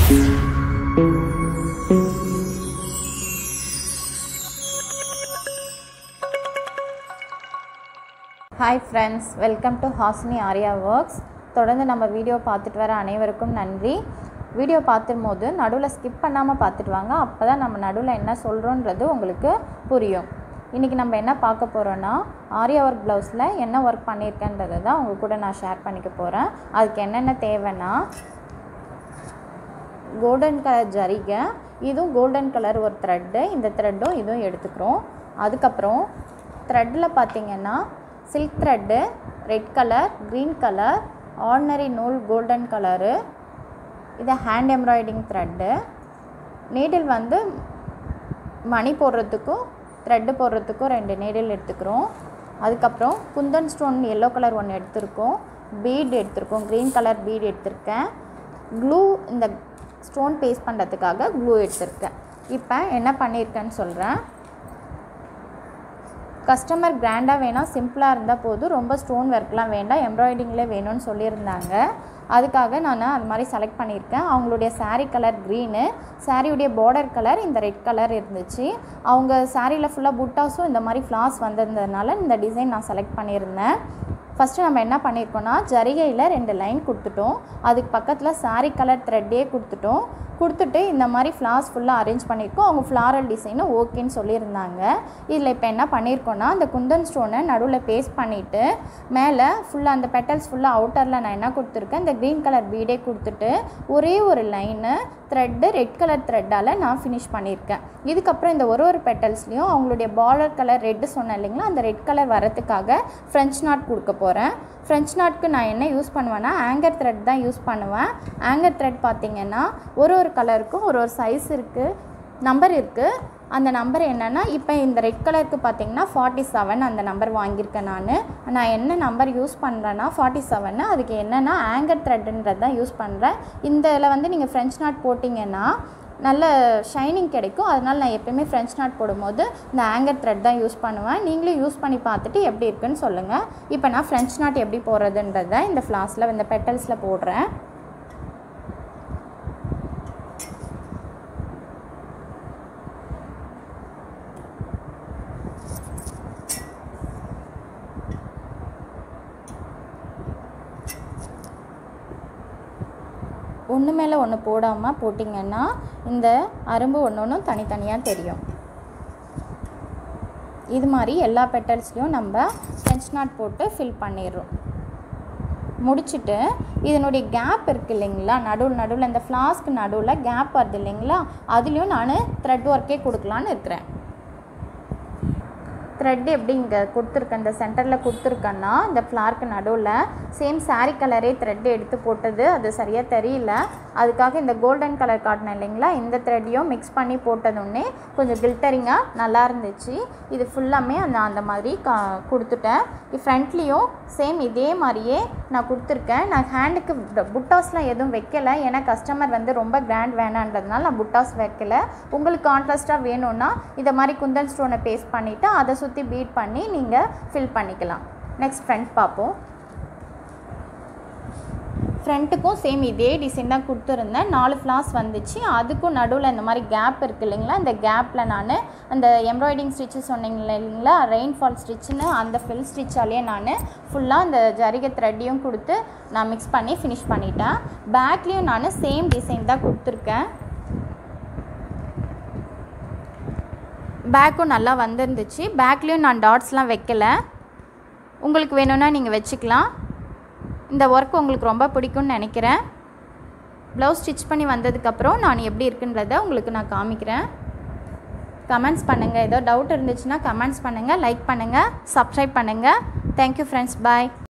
hi friends welcome to Hasini Arya works தொடர்ந்து நம்ம video பார்த்துட்டு வர அனைவருக்கும் நன்றி வீடியோ பார்த்தும் போது நடுவில் ஸ்கிப் பண்ணாமல் பார்த்துட்டு வாங்க அப்போ தான் நம்ம நடுவில் என்ன சொல்கிறோன்றது உங்களுக்கு புரியும் இன்றைக்கி நம்ம என்ன பார்க்க போகிறோன்னா ஆர்யா ஒர்க் ப்ளவுஸில் என்ன ஒர்க் பண்ணியிருக்கேன்றதை தான் உங்கள் கூட நான் ஷேர் பண்ணிக்க போகிறேன் அதுக்கு என்னென்ன தேவைன்னா கோல்டன் கலர் ஜரிகை இதுவும் கோல்டன் கலர் ஒரு த்ரெட்டு இந்த த்ரெட்டும் இதுவும் எடுத்துக்கிறோம் அதுக்கப்புறம் த்ரெட்டில் பார்த்தீங்கன்னா silk thread red colour green colour ordinary நூல் கோல்டன் கலரு இது ஹேண்ட் எம்ப்ராய்டிங் த்ரெட்டு நீடில் வந்து மணி போடுறதுக்கும் த்ரெட்டு போடுறதுக்கும் ரெண்டு நீடில் எடுத்துக்கிறோம் அதுக்கப்புறம் குந்தன் ஸ்டோன் எல்லோ கலர் ஒன்று எடுத்திருக்கோம் பீட் எடுத்திருக்கோம் க்ரீன் கலர் பீட் எடுத்திருக்கேன் க்ளூ இந்த ஸ்டோன் பேஸ்ட் பண்ணுறதுக்காக க்ளூ எடுத்திருக்கேன் இப்போ என்ன பண்ணியிருக்கேன்னு சொல்கிறேன் கஸ்டமர் கிராண்டாக வேணாம் சிம்பிளாக இருந்தால் போதும் ரொம்ப ஸ்டோன் ஒர்க்லாம் வேண்டாம் எம்ப்ராய்டிங்லேயே வேணும்னு சொல்லியிருந்தாங்க அதுக்காக நான் அது மாதிரி செலக்ட் பண்ணியிருக்கேன் அவங்களுடைய saree கலர் க்ரீனு சாரியுடைய பார்டர் கலர் இந்த ரெட் கலர் இருந்துச்சு அவங்க சாரியில் ஃபுல்லாக புட்டாஸும் இந்த மாதிரி ஃப்ளாஸ் வந்திருந்ததுனால இந்த டிசைன் நான் செலக்ட் பண்ணியிருந்தேன் ஃபஸ்ட்டு நம்ம என்ன பண்ணியிருக்கோன்னா ஜரிகையில் ரெண்டு லைன் கொடுத்துட்டோம் அதுக்கு பக்கத்தில் saree கலர் த்ரெட்டே கொடுத்துட்டோம் கொடுத்துட்டு இந்த மாதிரி ஃப்ளார்ஸ் ஃபுல்லாக அரேஞ்ச் பண்ணியிருக்கோம் அவங்க ஃப்ளாரல் டிசைனு ஓகேன்னு சொல்லியிருந்தாங்க இதில் இப்போ என்ன பண்ணியிருக்கோன்னா அந்த குந்தன் ஸ்டோனை நடுவில் பேஸ்ட் பண்ணிவிட்டு மேலே ஃபுல்லாக அந்த பெட்டல்ஸ் ஃபுல்லாக அவுட்டரில் நான் என்ன கொடுத்துருக்கேன் இந்த க்ரீன் கலர் பீடே கொடுத்துட்டு ஒரே ஒரு லைனு த்ரெட்டு ரெட் கலர் த்ரெட்டால் நான் ஃபினிஷ் பண்ணியிருக்கேன் இதுக்கப்புறம் இந்த ஒரு ஒரு பெட்டல்ஸ்லேயும் அவங்களுடைய பார்டர் கலர் ரெட்டு சொன்னேன் இல்லைங்களா அந்த ரெட் கலர் வரத்துக்காக ஃப்ரெஞ்ச் நாட் கொடுக்க போகிறேன் ஃப்ரெஞ்ச் நாட்க்கு நான் என்ன யூஸ் பண்ணுவேன்னா ஆங்கர் த்ரெட் தான் யூஸ் பண்ணுவேன் ஆங்கர் த்ரெட் பார்த்தீங்கன்னா ஒரு ஒரு கலருக்கும் ஒரு ஒரு சைஸ் இருக்குது நம்பர் இருக்குது அந்த நம்பர் என்னென்னா இப்போ இந்த ரெட் கலருக்கு பார்த்தீங்கன்னா ஃபார்ட்டி செவன் அந்த நம்பர் வாங்கியிருக்கேன் நான் நான் என்ன நம்பர் யூஸ் பண்ணுறேன்னா ஃபார்ட்டி செவன்னு அதுக்கு என்னென்னா ஆங்கர் த்ரெட்டுன்றது தான் யூஸ் பண்ணுறேன் இந்த இதில் வந்து நீங்கள் ஃப்ரெஞ்ச் நாட் போட்டிங்கன்னா நல்ல ஷைனிங் கிடைக்கும் அதனால் நான் எப்பயுமே ஃப்ரெஞ்ச் நாட் போடும்போது இந்த ஆங்கர் த்ரெட் தான் யூஸ் பண்ணுவேன் நீங்களும் யூஸ் பண்ணி பார்த்துட்டு எப்படி இருக்குன்னு சொல்லுங்கள் இப்போ நான் ஃப்ரெஞ்ச் நாட் எப்படி போடுறதுன்றதை இந்த ஃப்ளாஸில் இந்த பெட்டல்ஸில் போடுறேன் ஒன்று மேலே ஒன்று போடாமல் போட்டிங்கன்னா இந்த அரும்பு ஒன்று ஒன்றும் தனித்தனியாக தெரியும் இது மாதிரி எல்லா பெட்டல்ஸ்லையும் நம்ம ஃப்ரெஞ்ச் நாட் போட்டு ஃபில் பண்ணிடுறோம் முடிச்சுட்டு இதனுடைய கேப் இருக்குது இல்லைங்களா நடுவில் நடுவில் இந்த ஃப்ளாஸ்க்கு நடுவில் கேப் வருது இல்லைங்களா அதுலேயும் நான் த்ரெட் ஒர்க்கே கொடுக்கலான்னு இருக்கிறேன் த்ரெட் எப்படி இங்கே கொடுத்துருக்கேன் இந்த சென்டரில் கொடுத்துருக்கேன்னா இந்த ஃப்ளார்க்கு நடுவில் சேம் saree கலரே த்ரெட் எடுத்து போட்டது அது சரியாக தெரியல அதுக்காக இந்த கோல்டன் கலர் காட்டினேன் இல்லைங்களா இந்த த்ரெட்டையும் மிக்ஸ் பண்ணி போட்டதுன்னே கொஞ்சம் கில்டரிங்காக நல்லா இருந்துச்சு இது ஃபுல்லாமே அந்த அந்த மாதிரி கா கொடுத்துட்டேன் ஃப்ரண்ட்லேயும் சேம் இதே மாதிரியே நான் கொடுத்துருக்கேன் நான் ஹேண்டுக்கு புட்டாஸ்லாம் எதுவும் வைக்கலை ஏன்னா கஸ்டமர் வந்து ரொம்ப கிராண்ட் வேணான்றதுனால நான் புட்டாஸ் வைக்கல உங்களுக்கு கான்ட்ராஸ்ட்டாக வேணும்னா இதை மாதிரி குந்தன் ஸ்டோனை பேஸ்ட் பண்ணிவிட்டு அதை சுற்றி பீட் பண்ணி நீங்கள் ஃபில் பண்ணிக்கலாம் நெக்ஸ்ட் ஃப்ரண்ட் பார்ப்போம் ஃப்ரண்ட்டுக்கும் சேம் இதே டிசைன் தான் கொடுத்துருந்தேன் நாலு ஃப்ளாஸ் வந்துச்சு அதுக்கும் நடுவில் இந்த மாதிரி கேப் இருக்குது இல்லைங்களா இந்த கேப்பில் நான் அந்த எம்ப்ராய்டிங் ஸ்டிச்சு சொன்னீங்க இல்லைங்களா ரெயின்ஃபால் ஸ்டிச்சுன்னு அந்த ஃபில் ஸ்டிச்சாலேயே நான் ஃபுல்லாக அந்த ஜரிகை த்ரெட்டையும் கொடுத்து நான் மிக்ஸ் பண்ணி ஃபினிஷ் பண்ணிட்டேன் பேக்லேயும் நான் சேம் டிசைன் தான் கொடுத்துருக்கேன் பேக்கும் நல்லா வந்திருந்துச்சு பேக்லேயும் நான் டாட்ஸ்லாம் வைக்கல உங்களுக்கு வேணும்னா நீங்கள் வச்சுக்கலாம் இந்த ஒர்க் உங்களுக்கு ரொம்ப பிடிக்கும்னு நினைக்கிறேன் ப்ளவுஸ் ஸ்டிச் பண்ணி வந்ததுக்கப்புறம் நான் எப்படி இருக்குன்றதை உங்களுக்கு நான் காமிக்கிறேன் கமெண்ட்ஸ் பண்ணுங்கள் ஏதோ டவுட் இருந்துச்சுன்னா கமெண்ட்ஸ் பண்ணுங்கள் லைக் பண்ணுங்கள் சப்ஸ்கிரைப் பண்ணுங்கள் தேங்க்யூ ஃப்ரெண்ட்ஸ் பாய்